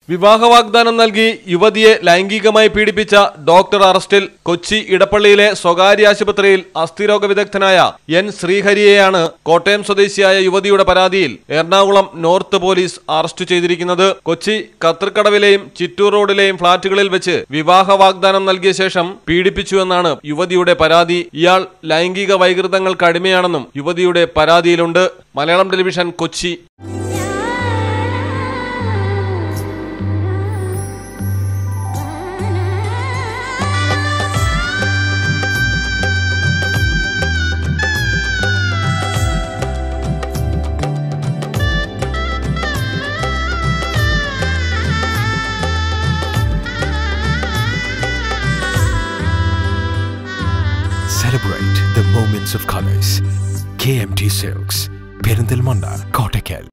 വിവാഹ വാഗ്ദാനം നൽകി യുവതിയെ ലൈംഗികമായി പീഡിപ്പിച്ച ഡോക്ടർ അറസ്റ്റിൽ കൊച്ചി ഇടപ്പള്ളിയിലെ സ്വകാര്യ ആശുപത്രിയിൽ അസ്ഥിരോഗ വിദഗ്ധനായ എൻ ശ്രീഹരിയെയാണ് കോട്ടയം സ്വദേശിയായ യുവതിയുടെ പരാതിയിൽ എറണാകുളം നോർത്ത് പോലീസ് അറസ്റ്റ് ചെയ്തിരിക്കുന്നത് കൊച്ചി കത്തർക്കടവിലെയും ചിറ്റൂർ റോഡിലെയും ഫ്ളാറ്റുകളിൽ വെച്ച് വിവാഹ വാഗ്ദാനം നൽകിയ ശേഷം പീഡിപ്പിച്ചുവെന്നാണ് യുവതിയുടെ പരാതി ഇയാൾ ലൈംഗിക വൈകൃതങ്ങൾക്ക് അടിമയാണെന്നും യുവതിയുടെ പരാതിയിലുണ്ട് Malayalam television Kochi Celebrate the moments of colors. KMT Silks, Perindalmanda, Kottakkal.